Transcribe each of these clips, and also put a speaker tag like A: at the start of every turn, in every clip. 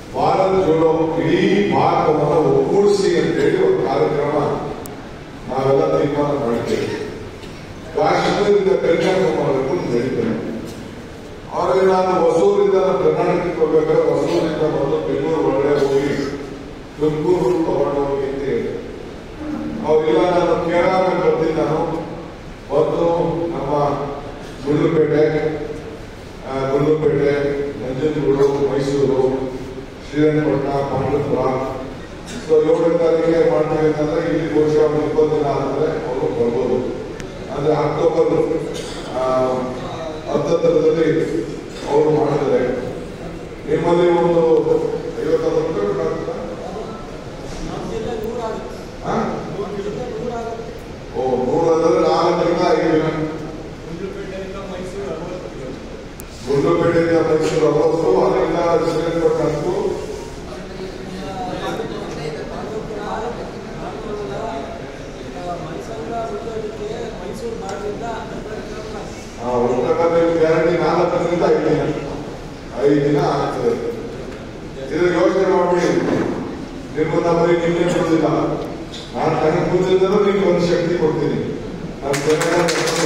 A: ಭಾರತ್ ಜೋಡೋ ಇಡೀ ಭಾರತವನ್ನು ಒಗ್ಗೂಡಿಸಿ ಅಂತೇಳಿ ಒಂದು ಕಾರ್ಯಕ್ರಮ ನಾವೆಲ್ಲ ತೀರ್ಮಾನ ಮಾಡಿದ್ದೇವೆ ಕಾಶ್ಮೀರದಿಂದ ಕನ್ಯಾಕುಮಾರಿಗೂ ನಡೀತೇವೆ ಆದರೆ ನಾನು ಹೊಸೂರಿಂದ ಕರ್ನಾಟಕಕ್ಕೆ ಹೋಗ್ಬೇಕಾದ್ರೆ ಹೊಸೂರಿಂದ ಮೊದಲು ಬೆಂಗಳೂರು ಒಳಗಡೆ ಹೋಗಿ ತುಮಕೂರು ತಗೊಂಡು ಹೋಗಿ ಅಂತ ಹೇಳಿದೆ ಅವರಿಲ್ಲ ನಾನು ಕೇರಳ ಬರ್ತೀನಿ ನಾನು ಒಂದು ನಮ್ಮ ಗುಂಡ್ಲುಪೇಟೆ ಆ, ಗುಂಡ್ಲುಪೇಟೆ ನಂಜನಗೂಡು ಮೈಸೂರು ಶ್ರೀರಂಗಪಟ್ಟಣ ಪಾಂಡವಪುರ ಸೊ ಏಳನೇ ತಾರೀಕಿಗೆ ಮಾಡ್ತೀವಿ ಅಂತಂದ್ರೆ ಇಲ್ಲಿ ಬಹುಶಃ ಒಂದು ಇಪ್ಪತ್ತು ದಿನ ಆದ್ಮೇಲೆ ಅವರು ಬರ್ಬೋದು ಅಂದ್ರೆ ಅಕ್ಟೋಬರ್ ಆ, ಹತ್ತತ್ತರದಲ್ಲಿ ಅವರು ಮಾಡಿದ್ದಾರೆ ನಿಮ್ಮಲ್ಲಿ ಒಂದು ಐವತ್ತೊಂದು ರೂಪಾಯಿ ಆಗ್ತದಾ? ಹಾ? ಓ ನೂರಂದ್ರೆ ನಾಲ್ಕರಿಂದ ಐದು ದಿನ ಗುಂಡ್ಲುಪೇಟೆಯಿಂದ ಮೈಸೂರು ಅರವತ್ತು ಅಲ್ಲಿಂದ ಶ್ರೀರಂಗಪಟ್ಟಣಕ್ಕೂ
B: ಮೈಸೂರು ಭಾಗದಿಂದ
A: ಆ, ಒಟ್ಟಾರೆ ಗ್ಯಾರಂಟಿ ನಾಲ್ಕರಿಂದ ಐದು ದಿನ ಐದು ದಿನ ಆಗ್ತದೆ ಇದು ಯೋಚನೆ ಮಾಡ್ಬಿಡಿ ನಿರ್ಬಂಧ ಬರೀ ನಿನ್ನೆ ಬಿಡುದಿಲ್ಲ ನಾನು ಕಣಕ್ಕೆ ಬಂದಿದ್ದರೂ ನಿಮ್ಗೆ ಒಂದು ಶಕ್ತಿ ಕೊಡ್ತೀನಿ ನನ್ನ ಜನ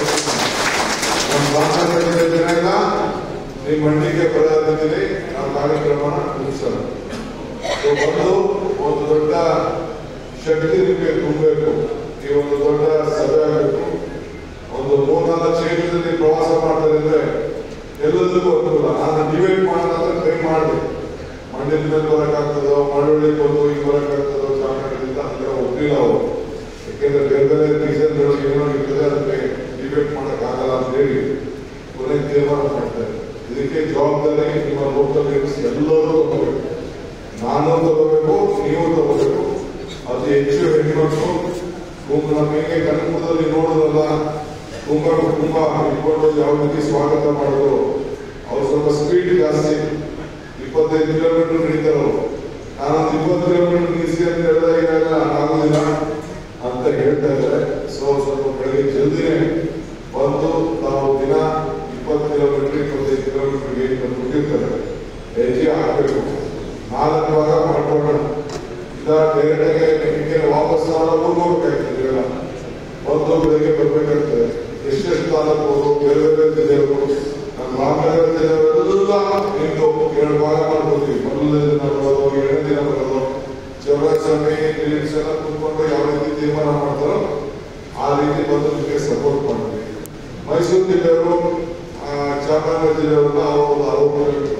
A: ನಮ್ಮ ಭಾರತದ ಜನ ನಿಮ್ಮ ಮಂಡಿಗೆ ಬರೋದಿದ್ದೀನಿ ನಾವು ಕಾರ್ಯಕ್ರಮನ ಮುಗಿಸೋಣ ಸೊ ಬಂದು ಒಂದು ದೊಡ್ಡ ಶಕ್ತಿ ನಿಮಗೆ ತುಂಬಬೇಕು ಈ ಒಂದು ದೊಡ್ಡ ಸಭೆ ಆಗಬೇಕು ಒಂದು ಮೂರ್ನಾಲ್ಕು ಕ್ಷೇತ್ರದಲ್ಲಿ ಪ್ರವಾಸ ಮಾಡ್ತಾರೆ ಅಂದ್ರೆ ಎಲ್ಲದಕ್ಕೂ ಅನುಕೂಲ ನಾನು ಡಿವೈಡ್ ಮಾಡೋದಾದ್ರೆ ಟ್ರೈ ಮಾಡಿ ಮಂಡ್ಯದ ಮೇಲೆ ಬರೋಕ್ಕಾಗ್ತದೋ ಮಳವಳ್ಳಿ ಬಂದು ಈಗ ಬರೋಕ್ಕಾಗ್ತದೋ ಚಾಮರಾಜದಿಂದ ಅಂದ್ರೆ ಒಪ್ಪಿಲ್ಲ ಅವರು ಯಾಕೆಂದ್ರೆ ಬೇರೆ ಬೇರೆ ರೀಸನ್ಗಳು ಏನೋ ಇರ್ತದೆ ಅದಕ್ಕೆ ಡಿಬೇಟ್ ಮಾಡೋಕ್ಕಾಗಲ್ಲ ಅಂತ ಹೇಳಿ ಕೊನೆಗೆ ತೀರ್ಮಾನ ಮಾಡ್ತಾರೆ ಇದಕ್ಕೆ ಜವಾಬ್ದಾರಿ ನಿಮ್ಮ ಲೋಕಲ್ ಲೀಡರ್ಸ್ ಎಲ್ಲರೂ ತಗೋಬೇಕು ನಾನು ತಗೋಬೇಕು ನೀವು ತಗೋಬೇಕು ಅತಿ ಹೆಚ್ಚು ಹೆಣ್ಮಕ್ಳು ಕುಂಭ ನಮಗೆ ಕನಕಪುರದಲ್ಲಿ ನೋಡೋದಲ್ಲ ಕುಂಭ ಕುಟುಂಬ ಇಟ್ಕೊಂಡು ಯಾವ ರೀತಿ ಸ್ವಾಗತ ಮಾಡೋದು ಅವ್ರು ಸ್ವಲ್ಪ ಸ್ಪೀಡ್ ಜಾಸ್ತಿ ಇಪ್ಪತ್ತೈದು ಕಿಲೋಮೀಟರ್ ನಡೀತಾರೆ ಅವರು ನಾನೊಂದು ಇಪ್ಪತ್ತು ಕಿಲೋಮೀಟರ್ ನಿಲ್ಲಿಸಿ ಅಂತ ಹೇಳಿದ್ರೆ ಇವೆಲ್ಲ ಆಗೋದಿಲ್ಲ ಅಂತ ಹೇಳ್ತಾ ಇದ್ದಾರೆ ಸೊ ಸ್ವಲ್ಪ ಬೆಳಗ್ಗೆ ಜಲ್ದಿನೇ ಬಂದು ನಾವು ದಿನ ಇಪ್ಪತ್ತು ಕಿಲೋಮೀಟರ್ ಇಪ್ಪತ್ತೈದು ಕಿಲೋಮೀಟರ್ ಗೇಟ್ ಕೊಟ್ಟಿರ್ತಾರೆ ಹೆಜ್ಜೆ ಹಾಕಬೇಕು ನಾಲ್ಕು ಭಾಗ ಮಾಡ್ಕೊಳ್ಳೋಣ ಇಲ್ಲ ಡೈರೆಕ್ಟಾಗಿ ನಿಮಗೆ ವಾಪಸ್ ನಾವು ಊರಿಗೆ ಹೋಗ್ಬೇಕಾಗ್ತದೆ ಇವೆಲ್ಲ ಒಂದು ಬೆಳಗ್ಗೆ ಬರ್ಬೇಕಾಗ್ತದೆ ಎಷ್ಟೆಷ್ಟು ತಾಲೂಕು ಬೇರೆ ಬೇರೆ ಜಿಲ್ಲೆಗಳು ನಮ್ಮ ರಾಮನಗರ ಜಿಲ್ಲೆಗಳೆಲ್ಲ ನಿಮ್ದು ಎರಡು ಭಾಗ ಮಾಡ್ಕೊತೀವಿ ಮೊದಲನೇ ದಿನ ಬರೋದು ಎರಡನೇ ದಿನ ಬರೋದು ಚೌರಾಸ್ವಾಮಿ ಲಿಮಿಟ್ಸ್ ಎಲ್ಲ ಕುತ್ಕೊಂಡು ಯಾವ ರೀತಿ ತೀರ್ಮಾನ ಮಾಡ್ತಾರೋ ಆ ರೀತಿ ಬಂದು ನಿಮಗೆ ಸಪೋರ್ಟ್ ಮಾಡ್ತೀವಿ ಮೈಸೂರು ಜಿಲ್ಲೆಯವರು ಆ, ಚಾಮರಾಜನಗರ ಜಿಲ್ಲೆಯವ್ರನ್ನ ಅವರು ಅರವತ್ತು ಕಿಲೋಮೀಟರ್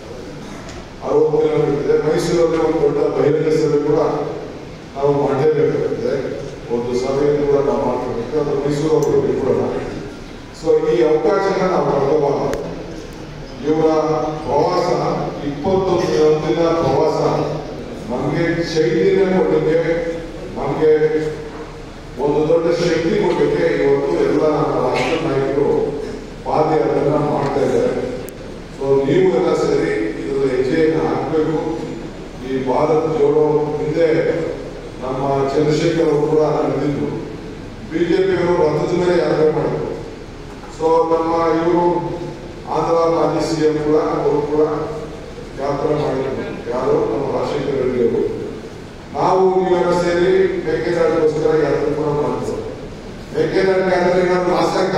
A: ಅರವತ್ತು ಕಿಲೋಮೀಟರ್ ಇದೆ ಮೈಸೂರಲ್ಲಿ ಒಂದು ದೊಡ್ಡ ಬಹಿರಂಗ ಸಭೆ ಕೂಡ ನಾವು ಮಾಡಲೇಬೇಕಾಗುತ್ತೆ ಒಂದು ಸಭೆಯನ್ನು ಕೂಡ ನಾವು ಮಾಡಬೇಕು ಅದು ಮೈಸೂರು ಅವರು ಬಿಟ್ಬಿಡೋಣ ಸೊ ಈ ಅವಕಾಶನ ನಾವು ಪಡ್ಕೋಬಾರ್ದು ಇವರ ಪ್ರವಾಸ ಇಪ್ಪತ್ತೊಂದು ದಿನ ಪ್ರವಾಸ ನಮಗೆ ಚೈತನ್ಯ ಕೊಡಲಿಕ್ಕೆ ನಮಗೆ ಒಂದು ದೊಡ್ಡ ಶಕ್ತಿ ಕೊಡಲಿಕ್ಕೆ ಇವತ್ತು ಎಲ್ಲ ನಮ್ಮ ರಾಷ್ಟ್ರ ನಾಯಕರು ಪಾದಯಾತ್ರೆನ ಮಾಡ್ತಾ ಇದ್ದಾರೆ ಸೊ ನೀವು ಎಲ್ಲ ಸೇರಿ ಇದರ ಹೆಜ್ಜೆಯನ್ನು ಹಾಕಬೇಕು ಈ ಭಾರತ್ ಜೋಡೋ ಹಿಂದೆ ನಮ್ಮ ಚಂದ್ರಶೇಖರ್ ಅವರು ಕೂಡ ನಡೆದಿದ್ರು ಬಿಜೆಪಿಯವರು ರಥದ ಮೇಲೆ ಯಾತ್ರೆ ಮಾಡಿದ್ರು ಸೊ ನಮ್ಮ ಇವರು ಆಂಧ್ರ ಮಾಜಿ ಸಿಎಂ ಕೂಡ ಅವರು ಕೂಡ ಯಾತ್ರೆ ಮಾಡಿದ್ರು ಯಾರು ನಮ್ಮ ರಾಜಶೇಖರ ರೆಡ್ಡಿ ಅವರು ನಾವು ನೀವೆಲ್ಲ ಸೇರಿ ಮೇಕೆದಾಟಿಗೋಸ್ಕರ ಯಾತ್ರೆ ಕೂಡ ಮಾಡಿದ್ರು ಮೇಕೆದಾಟು ಯಾತ್ರೆ ಏನಾದ್ರು ಆಸಕ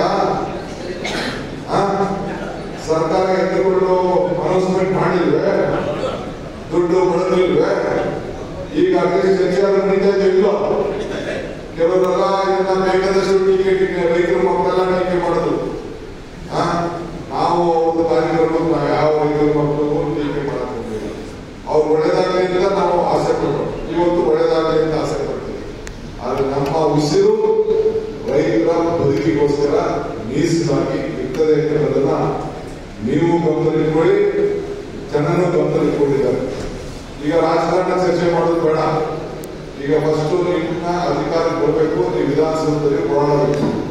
A: ಸರ್ಕಾರ ಎತ್ತುಕೊಂಡು ಅನೌನ್ಸ್ಮೆಂಟ್ ಮಾಡಿಲ್ವೇ ದುಡ್ಡು ಬಡದಿಲ್ವೇ ಈಗ ಅಟ್ಲೀಸ್ಟ್ ಸರ್ಕಾರ ನಡೀತಾ ಇದೆ ಇಲ್ಲೋ ಕೆಲವರೆಲ್ಲ ಇದನ್ನ ಬೇಕಾದಷ್ಟು ಟೀಕೆ ಟೀಕೆ ರೈತರ ಮಕ್ಕಳೆಲ್ಲ ಟೀಕೆ ಮಾಡೋದು ಆ? ನಾವು ಒಂದು ಕಾರ್ಯಕ್ರಮಕ್ಕೆ ನಾವು ಯಾವ ರೈತರ ಮಕ್ಕಳಿಗೂ ಟೀಕೆ ಮಾಡಕ್ ಹೋಗಿಲ್ಲ ಅವ್ರು ಒಳ್ಳೇದಾಗಲಿ ಅಂತ ನಾವು ಆಸೆ ಪಡೋಣ ಇವತ್ತು ಒಳ್ಳೇದಾಗಲಿ ಅಂತ ಆಸೆ ಪಡ್ತೀವಿ ಆದ್ರೆ ನಮ್ಮ ಉಸಿರು ರೈತರ ಬದುಕಿಗೋಸ್ಕರ ಮೀಸಲಾಗಿ ಇರ್ತದೆ ಅನ್ನೋದನ್ನ ನೀವು ಗಮನದಲ್ಲಿಟ್ಕೊಳ್ಳಿ ಜನನು ಗಮನದಲ್ಲಿಟ್ಕೊಂಡಿದ್ದಾರೆ ಈಗ ರಾಜಕಾರಣ ಚರ್ಚೆ ಮಾಡೋದು ಬೇಡ ಈಗ ಫಸ್ಟ್ ನಿಮ್ಮನ್ನ ಅಧಿಕಾರಕ್ಕೆ ಬರಬೇಕು ನೀವು ವಿಧಾನಸೌಧದಲ್ಲಿ ಹೋರಾಡಬೇಕು